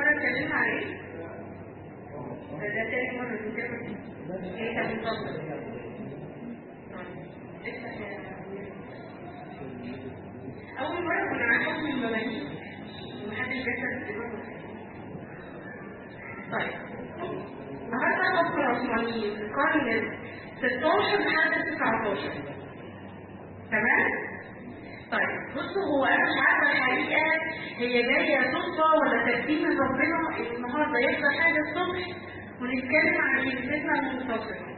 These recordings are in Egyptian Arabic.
مرة اتكلمنا عليه ده تاني مرة بنتكلم ايه ده بالظبط أول مرة كنا عن حكم المواليد ومحدش بيسأل طيب النهارده حكم العثمانيين في القرن 16 لحد 19 تمام؟ طيب بصوا هو انا مش عارفه الحقيقه هي جايه صدفه ولا ترتيب من ربنا ان النهارده يحصل حاجه الصبح ونتكلم عن كنيستنا المنتصره.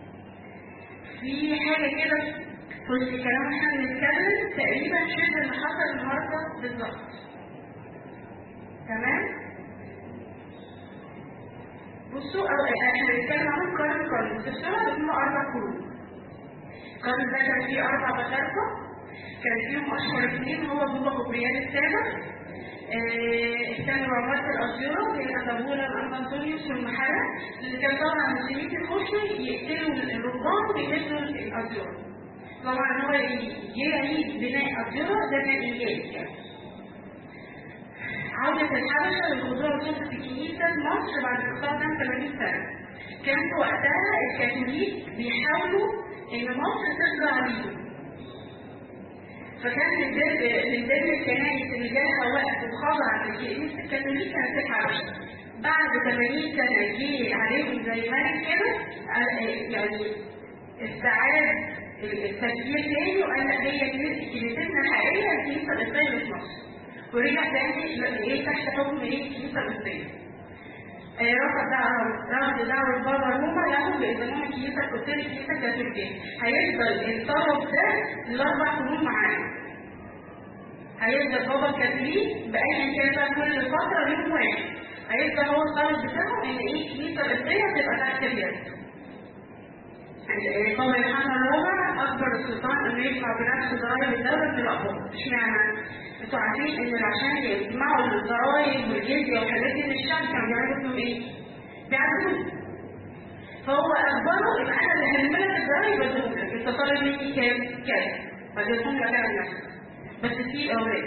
في حاجه كده في الكلام احنا بنتكلم تقريبا شبه اللي حصل النهارده بالظبط. تمام؟ بصوا أو احنا بنتكلم عن القرن القرن في السنه هم اربع قرون. القرن ده كان فيه اربع بشاركه كان فيهم اشهر اثنين هو بابا غبريال السابع الثاني رمات الأزيرة زي الأنابولا الأنطونيوس والمحارة اللي كان طبعا مسلمين يخشوا يقتلوا الرهبان ويهدوا الأزيرة طبعا هو يعيد بناء أزيرة ده كان إنجاز يعني عودة الحبشة للخضوع لسلطة الكنيسة لمصر بعد انقطاع كام 80 سنة كان وقتها الكاثوليك بيحاولوا إن مصر تخضع ليهم فكان من ضمن الكنائس اللي جالها وقت وخضعت للكنيسة الكاثوليك كانت الحبشة بعد 80 سنة جه عليهم زي ملك كده يعني استعاد التفكير تاني وقال لا هي كنيستنا الحقيقية الكنيسة القبطية في مصر ورجع تاني ايه تحت حكم ايه الكنيسة القبطية رفض دعوة رفض دعوة بابا روما له بإذنهم الكنيسة القبطية الكنيسة الكاثوليكية هيفضل الطرف ده الأربع قرون معانا هيفضل بابا كاثوليك بأيا كان بقى كل فترة يوم واحد هيفضل هو الطرف بتاعه إن إيه الكنيسة القبطية تبقى تحت اليد بابا يوحنا الرابع أكبر السلطان إنه يدفع بنفسه ضرائب الدولة في الأقباط اشمعنى؟ انتوا عارفين ان عشان يجمعوا الضرايب والجزيه والحاجات دي من الشعب كانوا بيعملوا فيهم ايه؟ بيعملوا فهو اجبره يبقى انا اللي هلم لك الضرايب بدون لك انت طالب مني كام؟ كام؟ فجبتهم لك انا نفسك بس في اولاد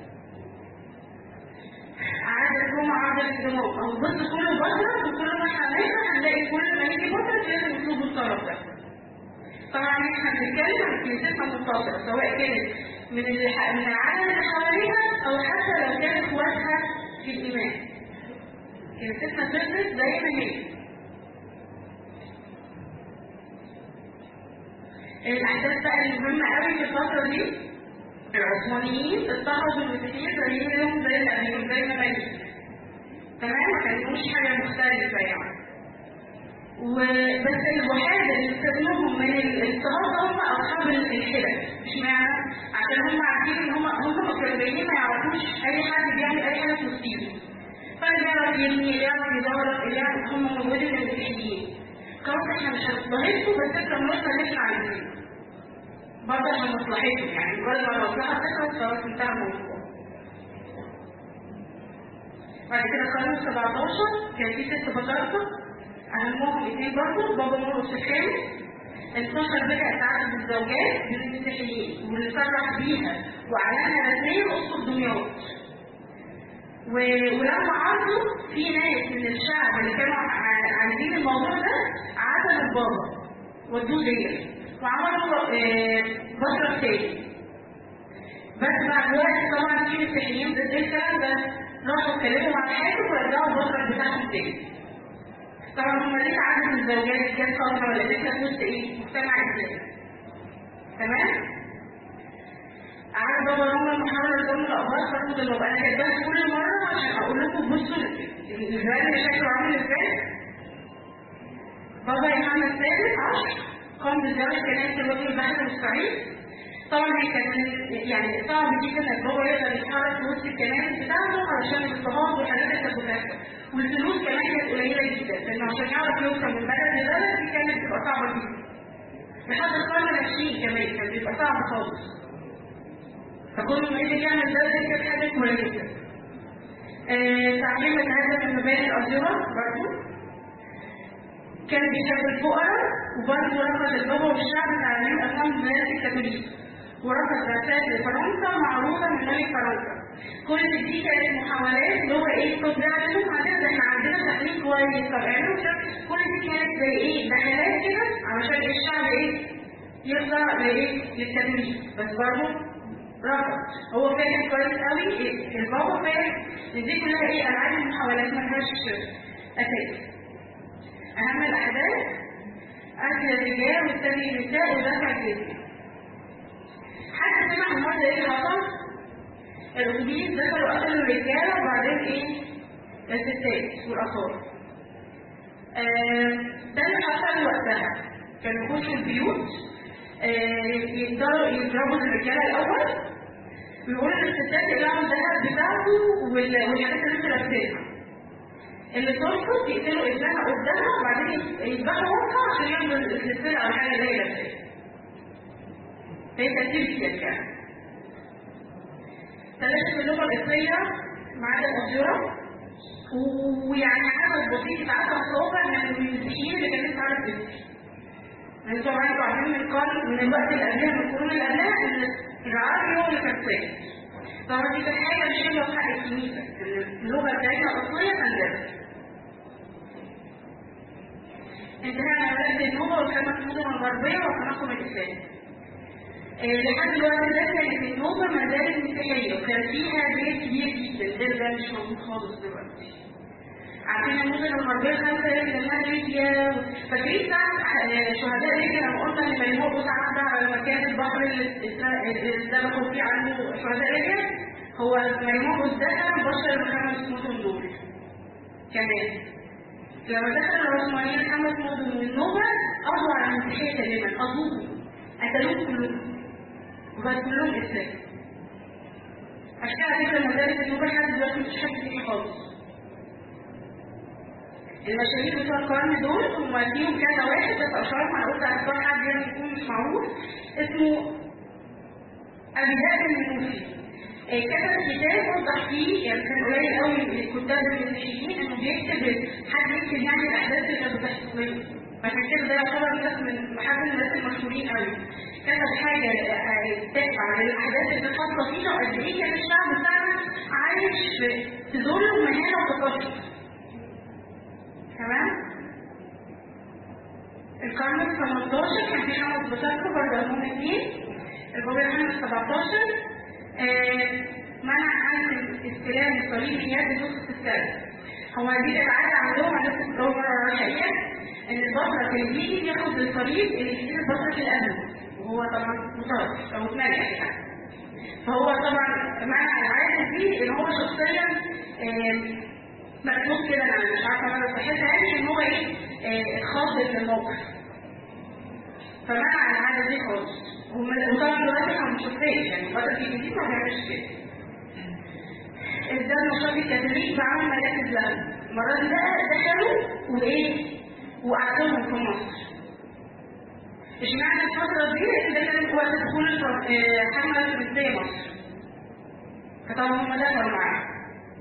عدد هم عدد الدماغ او بص كل فتره وكل ما احنا هنقرا هنلاقي كل ما يجي فتره لازم يطلبوا الطلب ده طبعا احنا بنتكلم عن كنيستنا المنتصره سواء كانت من من العالم اللي حواليها او حتى لو كان اخواتها في الايمان كنيستنا فضلت زي ما هي الاحداث بقى المهمه قوي في الفتره دي العثمانيين اضطهدوا المسيحيين زيهم زي الامريكان زي ما بني تمام ما كانوش حاجه مختلفه يعني وبس الوحيد اللي استخدموهم من الاضطهاد هم اصحاب الحلل اشمعنى؟ عشان هم عارفين ان هم هم متربيين ما يعرفوش اي حد بيعمل اي حاجه في وسطيهم فاللي بيعرف يبني اللي يعرف يدور اللي يعرف هم موجودين المسيحيين خلاص احنا مش هنضطهدكم بس انت مصر اللي احنا عايزينه برضه عشان مصلحتهم يعني مجرد ما المصلحه تخلص خلاص انتهى الموضوع بعد كده القرن 17 كان في ست بطاركه أهمهم اثنين برضه بابا مرقس الخامس انتشر بدأ تعدد الزوجات بين المسيحيين واللي صرح بيها وأعلنها رسميا أسقف دمياط ولما عرضوا في ناس من الشعب اللي كانوا عايزين الموضوع ده عزلوا البابا ودوه دير وعملوا بشرة تاني بس بعد وقت طبعا في مسيحيين ضد الكلام ده راحوا اتكلموا مع الحاكم ورجعوا البشرة بتاعتهم تاني طبعا هم ليه عدد الزوجات كام فترة ولا لسه في وسط ايه؟ مجتمع اسلامي. تمام؟ عارف بابا روما محاولة ضمن الأخبار برضه اللي ببقى أنا كاتباها كل مرة عشان أقول لكم بصوا الفيديو شكله عامل ازاي؟ بابا يوحنا الثالث عشر قام بزواج كنائس الوجه البحري والصعيد طبعا هي كانت يعني صعب جدا ان بابا يقدر يتحرك في وسط الكنائس بتاعته علشان الاضطهاد والحاجات اللي كانت بتحصل والفلوس كمان كانت قليله جدا لانه عشان يعرف يوصل من بلد لبلد دي كانت بتبقى صعبه جدا لحد القرن العشرين كمان كان بيبقى صعب خالص فكل ما يجي يعمل ده دي كانت حاجه كويسه آه تعليم هذا من مباني الأزرة برضه كان بيحب الفقراء وبرضه رفض البابا والشعب تعليم أمام بلاد الكاثوليك ورفض رسائل لفرنسا معروضة من ملك فرنسا كل دي كانت محاولات اللي هو ايه طب ده عشان عندنا ده احنا عندنا تحليل كويس طب اعملوا كده كل دي كانت زي ايه دخلات كده علشان الشعب ايه يرضى لايه للتدريس بس برضه رفض هو فاهم كويس قوي إيه؟ البابا فاهم ان دي كلها ايه العاب المحاولات ما فيهاش اساس اهم الاحداث اكل الرجال والثاني النساء ودفع الجزيه حتى سمع المرة ايه اللي حصل الأتوبيس دخلوا قتلوا الرجالة وبعدين ايه الستات والأطفال ده اللي حصل وقتها كانوا يخشوا البيوت يقدروا يضربوا الرجالة الأول ويقولوا للستات يقلعوا الذهب بتاعته والحاجات اللي انتوا لابسينها اللي ترفض يقتلوا ابنها قدامها وبعدين يذبحوا امها عشان ياخدوا السلسله او الحاجه اللي هي لابساها. هي ترتيب كده يعني. ثلاثة اللغة الإصرية ما عدا الأسيرة ويعني عدد بسيط عدد صوابع من المسيحيين اللي كانت تعرف اسمي. انتوا عارفوا عارفين من القرن من الوقت اللي قبلها من القرون اللي قبلها ان العربي هو اللي كان صيد. طبعا دي كانت حاجة مش حلوة في حق الكنيسة ان اللغة بتاعتنا الأصلية كانت انتهى على النوبة وكانت المدن الغربية وتنقم الإسلام. لحد الوقت ده كانت النوبة ما زالت مسيحية وكان فيها بيت كبير جدا البيت ده مش موجود خالص دلوقتي. عارفين المدن الغربية خمسة اللي منها ليبيا فاكرين ساعة شهداء ليبيا لما قلنا ان ميمون بوسع عدى على مكان البحر اللي اتذبحوا فيه عنه شهداء ليبيا هو ميمون بوس دخل بشر الخمس مدن دول كمان لما دخل العثمانيين خمس مدن من النوبة قضوا على المسيحية تماما قضوهم قتلوهم كلهم وبقت كلهم إسلام عشان كده على فكرة مدارس النوبة لحد دلوقتي مفيش حد فيه خالص المشاهير بتوع القرن دول هم فيهم كذا واحد بس اشهرهم انا قلت على حد يعني يكون مش معروف اسمه ابي ذئب المنوفي كتب كتاب وضح فيه يعني كان قليل قوي من الكتاب المسيحيين انه بيكتب حد يكتب يعني الاحداث اللي كانت بتحصل عشان كده ده يعتبر ناس من حد من الناس المشهورين قوي كتب حاجه كتاب عن الاحداث اللي بتحصل فيها وقد ايه كان الشعب بتاعنا عايش في ذل ومهانه وتقشف تمام القرن ال 18 كان في خمس بطاقة برضه هم اثنين البابا يوحنا 17 آه منع عن استلام الصليب من يد نص السنة هو دي العادة عندهم على نفس الدورة الروحية إن البطرك اللي بيجي ياخد الصليب اللي يصير البطرك الأمن وهو طبعا مطرف أو متملك يعني فهو طبعا منع العادة دي إن هو شخصيا آه مكتوب كده انا مش عارفه انا صحتها يعني ان هو ايه خاض في الموقف فمنع العاده دي خالص وطبعا دلوقتي احنا مش شايفين يعني الفتره في الجديد ما بيعملش كده ازاي نشاط الكاثوليك بعمل مراكز لهم المره دي بقى دخلوا وايه وقعدوهم في مصر اشمعنى الفتره دي ده كان وقت دخول الحمله الفرنسيه مصر فطبعا هم دخلوا معاهم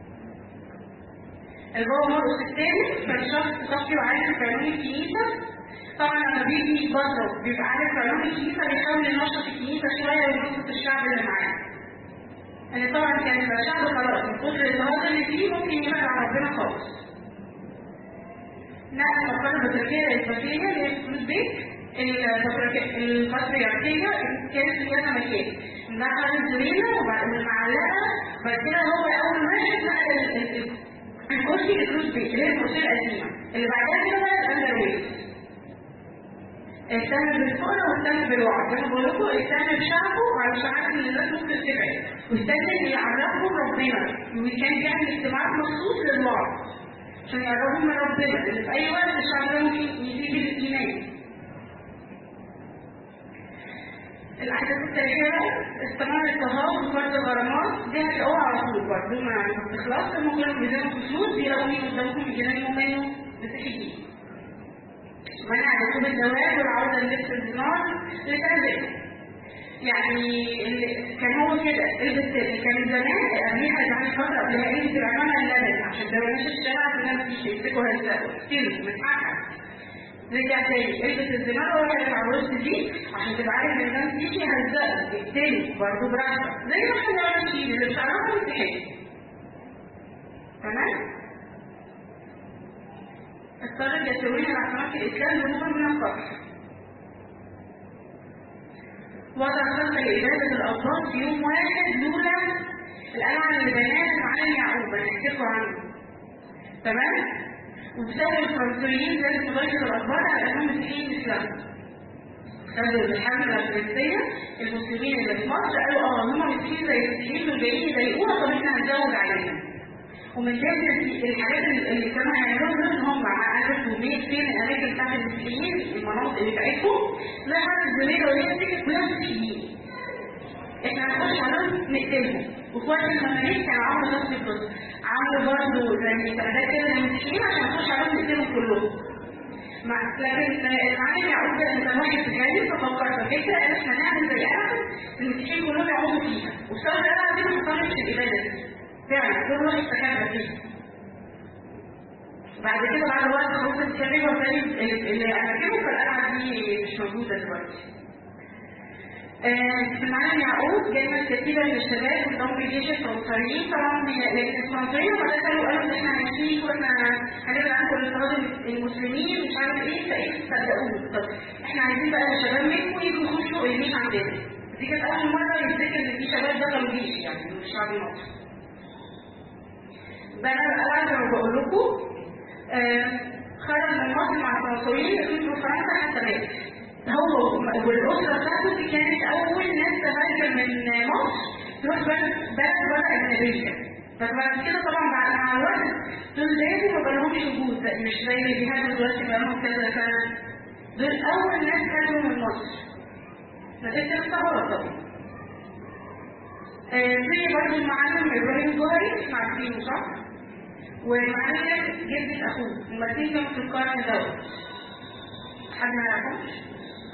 البابا مرقس الثاني كان شخص صافي وعارف في علوم الكنيسة طبعا لما بيجي بره بيبقى عارف في علوم الكنيسة بيحاول ينشط الكنيسة شوية وينشط الشعب اللي معاه يعني طبعا كان يبقى الشعب خلاص من كتر الإظهارات اللي فيه ممكن يبعد عن ربنا خالص نقل مقر البطريركية الإسبانية اللي هي فلوس بيت البطريركية كانت في كذا مكان نقل الزرينة وبعد المعلقة بعد كده هو أول واحد نقل الكرسي الفلوس بيت اللي هي الكرسي القديمة اللي بعدها كده بقى الأندرويد اهتم بالفقر واهتم بالوعي زي ما بقول لكم اهتم بشعبه علشان عارف ان الناس ممكن تبعد واهتم ان يعرفهم ربنا وكان بيعمل اجتماعات مخصوص للوعي عشان يقربهم من ربنا لان في اي وقت الشعب ده ممكن يزيد الايمان الاحداث التاريخيه استمر اضطهاد وفرض الغرامات دي هتلاقوها على طول برضه ما بتخلص هم كانوا بيزنوا فلوس بيلاقوا مين قدامكم يجننوا منه مسيحيين منع ركوب الزواج والعوده للبس الدينار لتأذيه يعني اللي كان هو كده البس كان زمان قبليها زمان فتره قبلها البس العمامه اللبن عشان ده مش الشارع كلها مفيش يمسكوا هزقوا كتير من حقها رجع تاني البس الزمار وارجع على الوسط دي عشان تبقى عارف ان الناس دي هزقك تقتلي برضه براحتك زي ما احنا ماشيين اللي مش عارفها مسيحيه تمام اضطرت يسويها العقامات الاسلام بنوع من القصر وضع خلق لإبادة الأطفال في يوم واحد لولا القلعة اللي بناها معالم يعقوب هنحكيكوا عنه تمام؟ وبسبب الفرنسيين زي مباشر الأخبار على أنهم مسيحيين إسلام خدوا الحملة الفرنسية المسلمين اللي في مصر قالوا اه هم مسيحيين زي المسيحيين والجايين يضايقوها طب احنا هنزود عليهم ومن ضمن الحاجات اللي كانوا هيعملوها ان هم عرفوا مين فين الاماكن بتاعت المسيحيين المناطق بتاعتهم ظهرت الزميله وهي بتكتب كلها مسيحيين احنا هنخش عليهم نقتلهم وفي وقت المماليك كانوا عملوا نفس القصه عملوا برضه زي استعداد كده للمسيحيين عشان نخش عليهم نقتلهم كلهم مع لكن المعلم يعقوب ده كان واحد غني ففكر في فكره قال احنا نعمل زي قلعه المسيحيين كلهم يقعدوا فيها وبسبب القلعه دي ما حصلتش الاباده دي فعلا كل واحد استكان فيها بعد كده بعد وقت خلصت الكاميرا وتاني اللي اماكنه فالقلعه دي مش موجوده دلوقتي في المعلم يعقوب جايبه كتيبه من الشباب قدام الجيش الفرنسيين طبعا لان الفرنسيين فدخلوا قالوا ان احنا هنمشي واحنا هنبعد عنكم الافتراض المسلمين مش عارف ايه فايه صدقوه طب احنا عايزين بقى الشباب منكم يجوا يخشوا الجيش عندنا دي كانت اول مره يفتكر ان في شباب دخلوا جيش يعني مش شعب مصر بقى القلعه زي ما بقول لكم خرج من مصر مع الفرنسيين يسافروا فرنسا حتى مات هو والأسرة بتاعته دي كانت أول ناس تهاجر من مصر تروح بلد بلد بره أجنبية فبعد كده طبعا بعد مع الوقت دول لازم ما بقالهمش وجود مش زي اللي بيهاجروا دلوقتي بقالهم كذا سنة دول أول ناس هاجروا من مصر فدي كانت غلط طبعا زي برضه المعلم إبراهيم جوهري عارفينه صح؟ ومعلم جدة أخوه المرتين كانوا في القرن دوت حد ما يعرفوش؟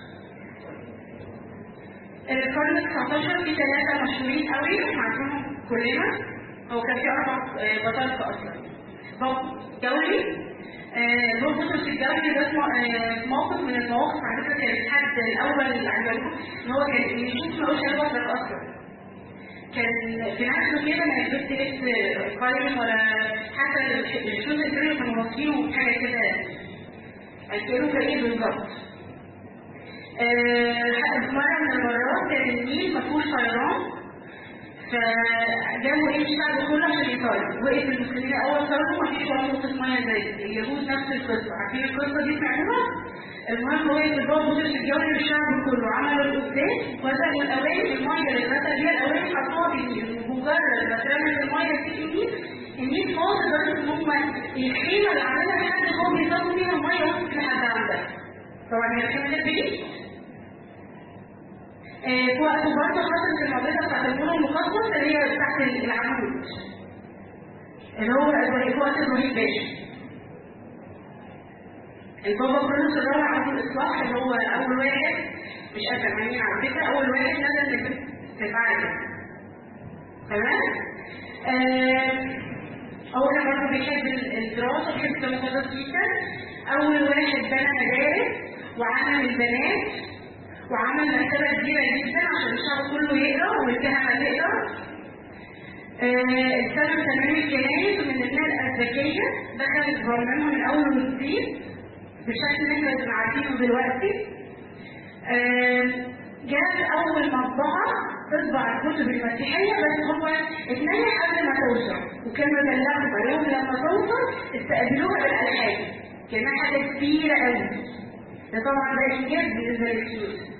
القرن ال 19 في ثلاثة مشهورين قوي احنا عارفينهم كلنا هو كان في أربع بطاطا أصلا بابا جولي دول بطرس الجولي ده موقف من المواقف على فكرة كان الحد الأول اللي عجبه إن هو كان يشوف ما قالش البطل أصلا كان في نفسه كده ما يلبس لبس قليل ولا حتى الشوز الفريق كانوا واصلين حاجة كده هيكونوا فريق بالظبط مرة من المرات كان النيل ما فيهوش طيران فجابوا ايه الشعب كله عشان يطير وقف المسلمين اول طيروا ما فيش ولا نقطة مية زي اليهود نفس القصة عارفين القصة دي سمعتوها؟ المهم هو يتبقى بطل في الجو للشعب كله عملوا القدام وزنوا الاواني المية اللي اتغسل بيها الاواني حطوها في النيل مجرد ما اترمت المية في النيل النيل فاضي لدرجة ان هم الخيمة اللي عملها حد هو بيصابوا فيها المية وصلت لحد عندها طبعا هي الخيمة دي بعيد في وقت برضه حصلت المعجزه بتاعت المولى المقدس اللي هي بتاعت العمود اللي هو في وقت ابراهيم باشا البابا كرولوس الرابع عمل الاصلاح اللي هو اول واحد مش قادر مين على فكره اول واحد نزل في العالم تمام؟ هو كان برضه بيحب الدراسه بيحب الكلام المقدس جدا اول واحد بنى مدارس وعمل البنات وعمل مكتبة كبيرة جدا عشان الشعب كله يقرا والكهنة تقرا. استلم تمرين الكنائس ومن الناس الذكية دخلت برنامجها من أول وجديد بالشكل اللي احنا عارفينه دلوقتي. جاب أول مطبعة تطبع الكتب المسيحية بس هو اتنين قبل ما توصل وكان مبلغهم عليهم لما توصل استقبلوها بالألحان كانها حاجة كبيرة قوي ده طبعا ده إنجاز بالنسبة للفلوس.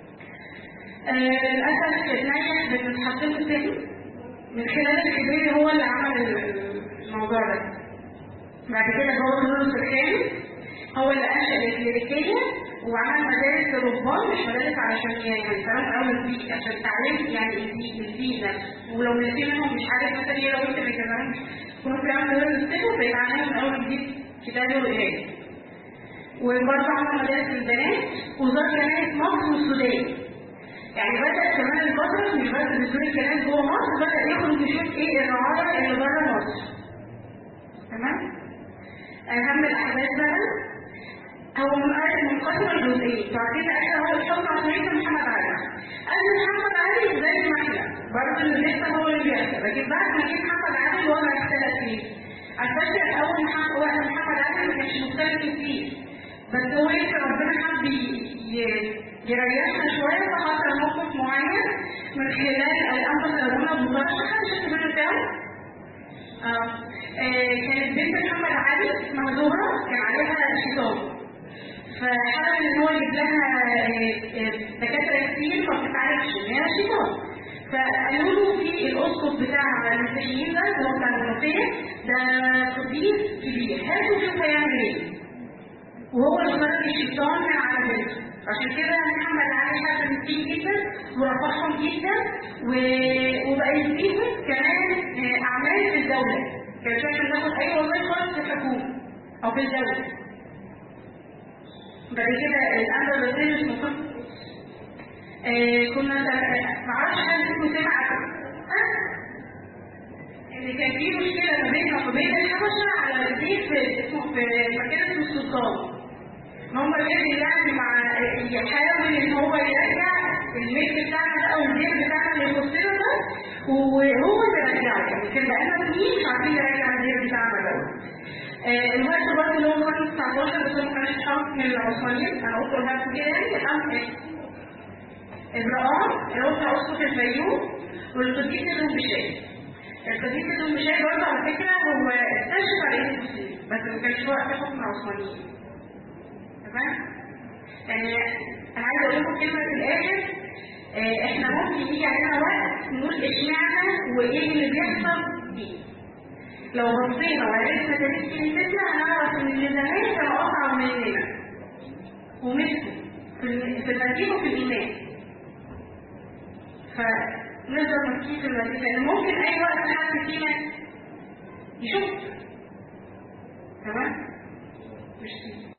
للأسف اتنجح بالمتحقق الثاني من خلال الكبير هو اللي عمل الموضوع ده بعد كده هو كرولوس الثاني هو اللي أنشأ الكليريكية وعمل مدارس للرهبان مش مدارس علشان يعني كلام أول فيه عشان التعليم يعني يزيد يزيد نفسه ولو اللي منهم مش عارف مثلا ايه لو انت في كمان كانوا في عمل دول يكتبوا فيتعلموا من أول جديد كتابة وقراية وبرضه عمل مدارس للبنات وزار كنائس مصر والسودان يعني بدأ كمان الفترة مش بس بدون الكلام جوه مصر بدأ يخرج يشوف ايه الرعاية اللي بره مصر تمام؟ أهم الأحداث بقى هو منقسم الجزئين تعرفين احنا هو الحكم عشان محمد علي قبل محمد علي زي ما احنا برضه اللي لسه هو اللي بيحصل لكن بعد ما جه محمد علي الوضع اختلف فيه عشان اول محمد وقت محمد علي ما كانش مختلف فيه بس هو يمكن ربنا حب يريحنا شويه فحصل موقف معين من خلال الامر الرونا مباشره مش هتبقى بتاعه آه. كانت بنت محمد علي اسمها زهره كان عليها شيطان فحاول ان هو يجيب لها دكاتره كتير ما بتتعالجش ان هي شيطان فقالوا له في الاسقف بتاع المسيحيين ده اللي هو بتاع المنوفيه ده قديس كبير هاتوا شوف هيعمل ايه وهو اللي خرج الشيطان من على بنته عشان كده محمد علي حب فيه جدا ورفعهم جدا و... وبقى يديهم كمان اعمال في الدوله كان شايف ناخد اي وظيفه خالص في الحكومه او في الدوله بعد كده الامر الوزير مش مفروض آه كنا معرفش هل انتوا سمعتوا ان كان في مشكله ما بيننا وبين الحبشه على الدين في اسمه في مكان اسمه السلطان هم قدر يعني مع يحاول ان هو يرجع الملك بتاعنا ده او الدين بتاعنا اللي يخص له ده وهو اللي رجعه يعني كان بقالنا سنين مش عارفين نرجع الدين بتاعنا ده آه الوقت برضه اللي هو كان 19 بس هو ما كانش حكم العثمانيين انا قلت لها كده يعني الامر ابراهام اللي هو بتاع اسقف الفيوم والقديس ابن بشاي القديس ابن بشاي برضه على فكره هو استشهد عليه المسلمين بس ما كانش وقت حكم العثمانيين تمام يعني انا عايزه اقول لكم كلمه في الاخر آه احنا ممكن يجي علينا وقت نقول اشمعنى وايه اللي بيحصل فيه لو بصينا وعرفنا تاريخ كنيستنا هنعرف ان اللي زمان كانوا اقطع مننا ومسكوا في في المسيح وفي الايمان فنقدر نحكي في المسيح لان ممكن اي وقت حد فينا يشوف تمام مش